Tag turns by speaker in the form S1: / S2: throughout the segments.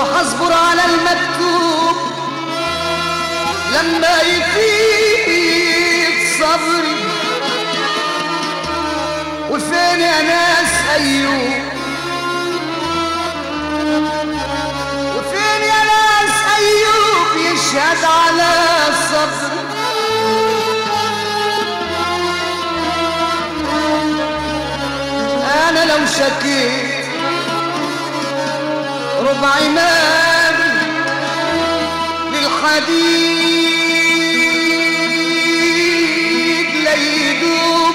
S1: وحصبر على المكتوب لما يفيد صبري وفين يا ناس أيوب وفين يا ناس أيوب يشهد على صبري أنا لو شكيت ربع إيمان للحديد لا يدوب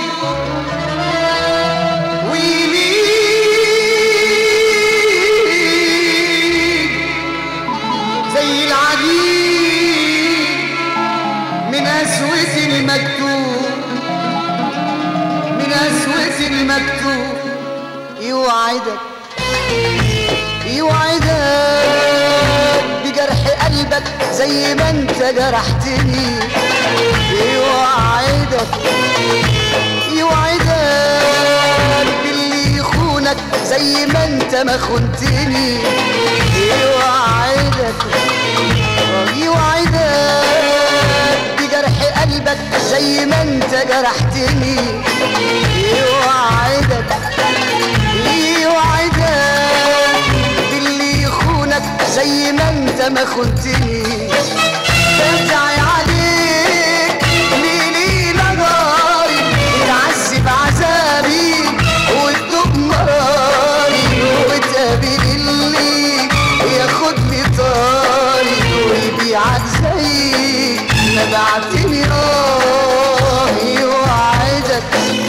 S1: ويليق زي العجين من أسود المكتوب من أسود المكتوب يوعدك يوعدك بجرح قلبك زي ما انت جرحتني يوعدك يوعدك باللي يخونك زي ما انت ما خنتني يوعدك يوعدك بجرح قلبك زي ما انت جرحتني يوعدك يوعدك باللي يخونك زي ما انت ما خنتني بدعي عليك ليلي نهاري تعذب عذابي وتدوب مراري وتقابل اللي ياخدني طاري ويبيعك زي ما بعتني اه يوعدك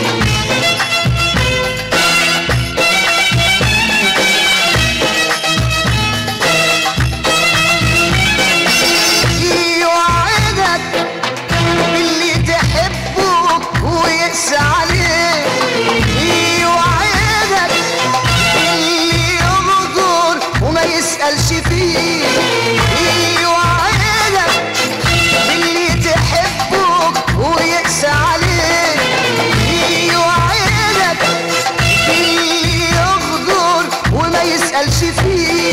S1: يوعدك باللي تحبه ويقسى عليه يوعدك باللي يغدر وما يسألش فيه يوعدك باللي تحبه ويقسى عليه يوعدك باللي يغدر وما يسألش فيه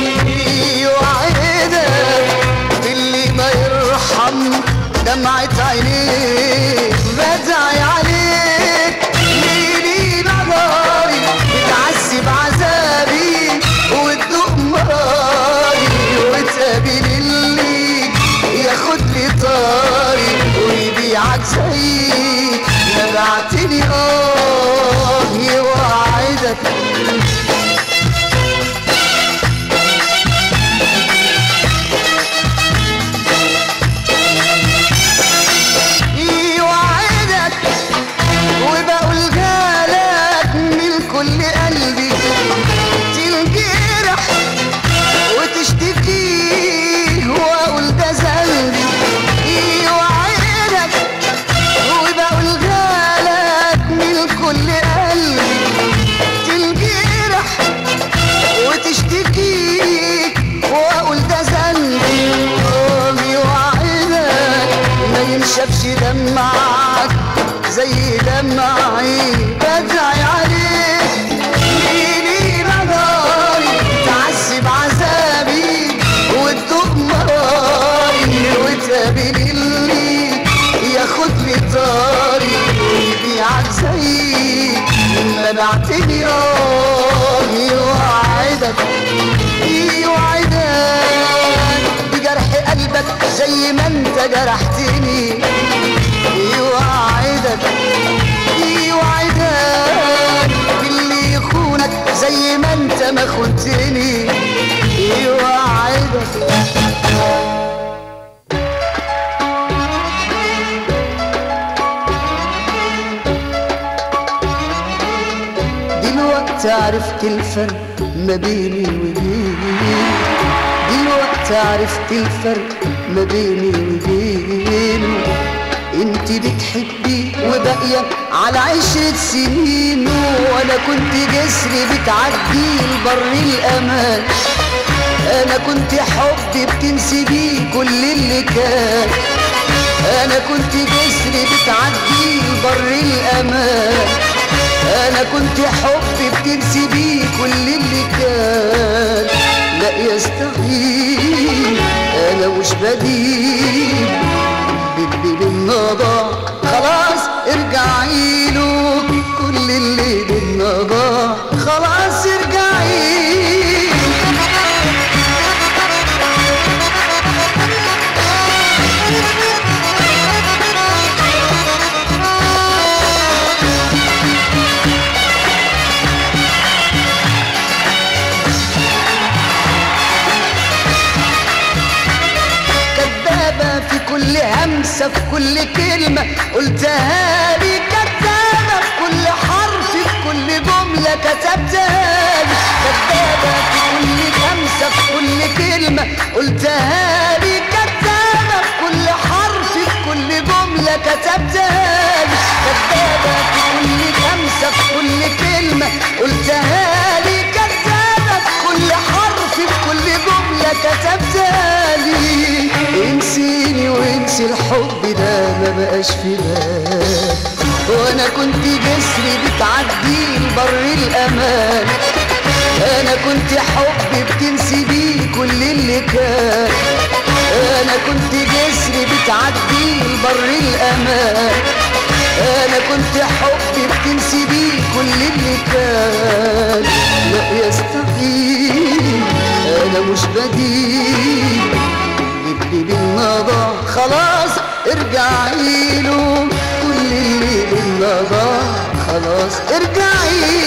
S1: يوعدك باللي ما يرحم دمعة عينيه بدعي عليك ليلي نهاري بتعذب عذابي وتدوق مراري وتقابل اللي ياخد لي طاري ويبيعك زي ما بعتني اه يوعدك يوعدك وبقول جالك من كل قلبي تنجرح وتشتكيه واقول ده ذنبي يوعدك وبقول جالك من كل قلبي تنجرح وتشتكيك واقول ده ذنبي آه يوعدك ما ينشفش دمعك زي دمعي بدعي عليك ليلي نهاري تعذب عذابي وتدوق مراري وتقابل اللي ياخد لي طاري ويبيعك زي ما بعتني اه يوعدك يوعدك بجرح قلبك زي ما انت جرحتني يوعدك يوعدك باللي يخونك زي ما انت ما خنتني يوعدك دلوقتي عرفت الفرق ما بيني وبينك دلوقتي عرفت الفرق ما بيني وبينه انت بتحبي وباقية على عشرة سنين وانا كنت جسري بتعدي البر الامان انا كنت حبي بتنسبيه كل اللي كان انا كنت جسري بتعدي البر الامان انا كنت حبي بتنسي بيه كل اللي كان لا يستغفر خمسة في كل كلمة قلتها لي كدابة في كل حرف في كل جملة كتبتها لي كدابة في كل خمسة في كل كلمة قلتها لي كدابة في كل حرف في كل جملة كتبتها لي كدابة في كل خمسة في كل كلمة قلتها لي كدابة في كل حرف في كل جملة كتبتها لي انسيني وانسي الحب ده ما بقاش في بالي وانا كنت جسري بتعدي بر الامان انا كنت حب بتنسي بيه كل اللي كان انا كنت جسري بتعدي بر الامان انا كنت حب بتنسي بيه كل اللي كان لا يستحيل انا مش بديل اللي بالنظر خلاص ارجعي له كل اللي بالنظر خلاص ارجعي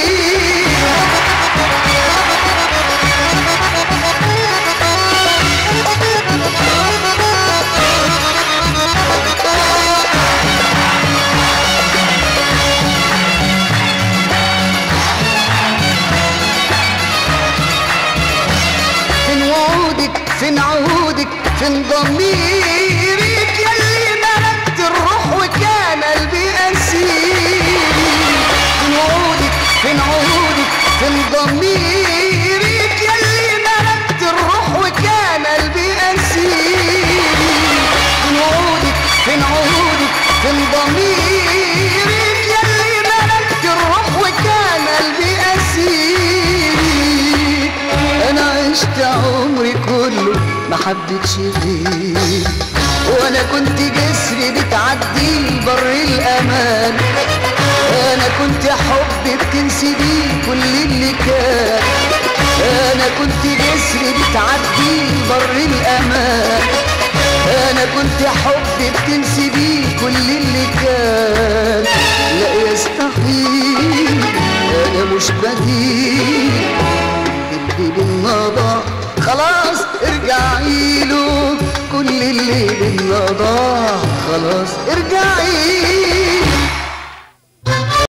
S1: فين وعودك فين عهودك فين ضميرك يلي ملكت الروح وكان قلبي اسير فين وعودك فين عهودك فين ضميرك يلي ملكت الروح وكان قلبي اسير فين وعودك فين عهودك فين ضميرك يلي ملكت الروح وكان قلبي اسير انا عشت عمري كله ما حبيتش غير وانا كنت جسري بتعدي بر الامان انا كنت حب بتنسي بيه كل اللي كان انا كنت جسري بتعدي بر الامان انا كنت حب بتنسي بيه كل اللي كان لا يستحيل انا مش بديل اللي بالنظر خلاص ارجعي له كل اللي بالنظر خلاص ارجعي